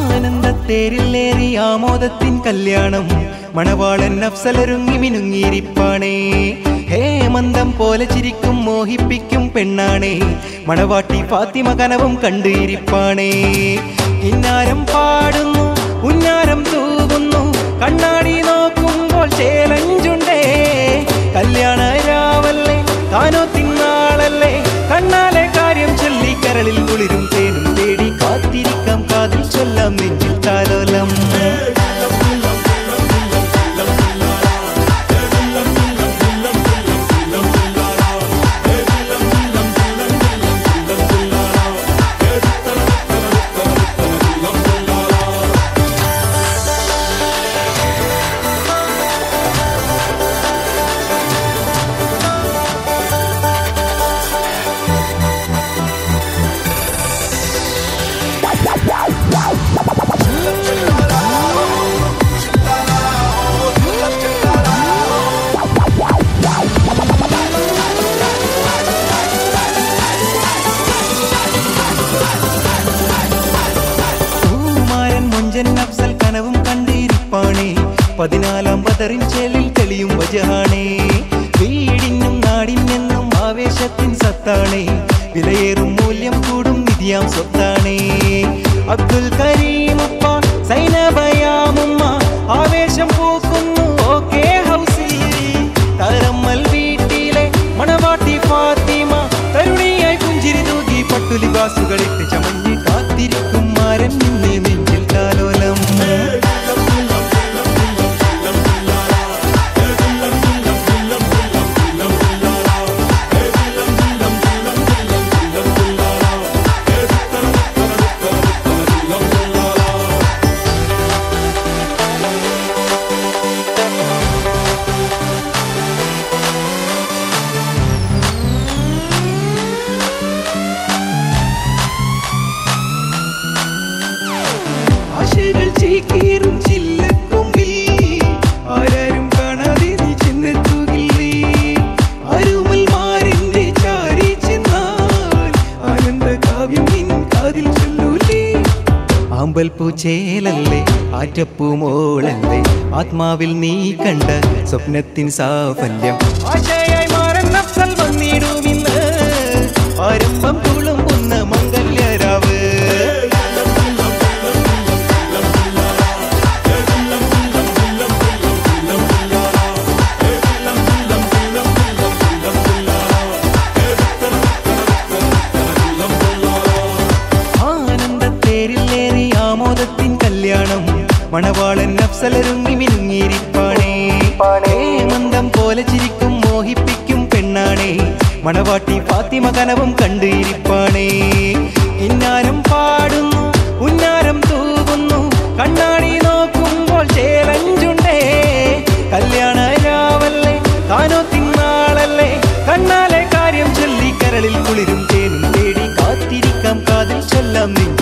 ആനന്ദത്തേരിലേറി ആമോദത്തിൻ കല്യാണം മണവാളൻ അഫ്സലൊരുങ്ങി മിനുങ്ങിയിരിപ്പാണേ ഹേമന്തം പോലെ ചിരിക്കും മോഹിപ്പിക്കും പെണ്ണാണേ മണവാട്ടി ഫാത്തിമ കനവും കണ്ടിരിപ്പാണേ കിന്നാരം പാടുന്നു ഉന്നാരം തൂകുന്നു കണ്ണാടി നോക്കുമ്പോൾ ചേലഞ്ചുണ്ടേ കല്യാണ രാവല്ലേ താനോ തിന്നാളല്ലേ കണ്ണാലെ കാര്യം ചൊല്ലി കരളിൽ കുളിരും തേനും തേടി കാത്തിരിക്കാം കാതിൽ ചൊല്ലാം നെഞ്ചിൽ താലോലം പൂമാരൻ മുഞ്ചൻ അഫ്സൽ കനവും കണ്ടിരിപ്പാണേ പതിനാലാം പതറിൻ ചേലിൽ തെളിയും വജഹാണേ വീടിനും നാടിനെന്നും ആവേശത്തിൻ സത്താണേ വിലയേറും മൂല്യം കൂടും നിധിയാം സ്വത്താണേ അബ്ദുൽ കരീമുപ്പ സൈനബയാമുമ്മ ആവേശം പൂക്കുന്നു ഓക്കേ ഹൗസിൽ തരമ്മൽ വീട്ടിലെ മണവാട്ടി ഫാത്തിമ തരുണിയായി പുഞ്ചിരി തൂകി പട്ടുലിവാസുകളിട്ട് ചമഞ്ഞ് കാത്തിരിക്കും മാരൻ നിന്നെ നെഞ്ചിൽ കാലോലം ആശകൾ ചേക്കേറും ചില്ലക്കൊമ്പിൽ ആരാരും കാണാതെ നീ ചെന്നെത്തുകില്ലേ അരുമൽ മാറിന്റെ ചാരി ചെന്നാൽ ആനന്ദ കാവ്യം നിൻ കാതിൽ ചൊല്ലൂലേ ആമ്പൽ പൂച്ചേലല്ലേ ആറ്റപ്പൂ മോളല്ലേ ആത്മാവിൽ നീ കണ്ട സ്വപ്നത്തിൻ സാഫല്യം ആശയായി മാറൻ നഫ്സൽ വന്നിടുമിന്ന് ആരംഭം തുളുമ്പുന്ന മംഗല്യരാവ് ആനന്ദത്തേരിലേറി ആമോദത്തിൻ കല്യാണം മണവാളൻ അഫ്സലൊരുങ്ങി മിനുങ്ങിയിരിപ്പാണേ ഹേമന്തം പോലെ ചിരിക്കും മോഹിപ്പിക്കും പെണ്ണാണേ മണവാട്ടി ഫാത്തിമ കനവും കണ്ടിരിപ്പാണേ കിന്നാരം പാടുന്നു ഉന്നാരം തൂകുന്നു കണ്ണാടി നോക്കുമ്പോൾ ചേലഞ്ചുണ്ടേ കല്യാണ രാവല്ലേ താനോ തിന്നാളല്ലേ കണ്ണാലെ കാര്യം ചൊല്ലി കരളിൽ കുളിരും തേനും തേടി കാത്തിരിക്കാം കാതിൽ ചൊല്ലാം നെഞ്ചിൽ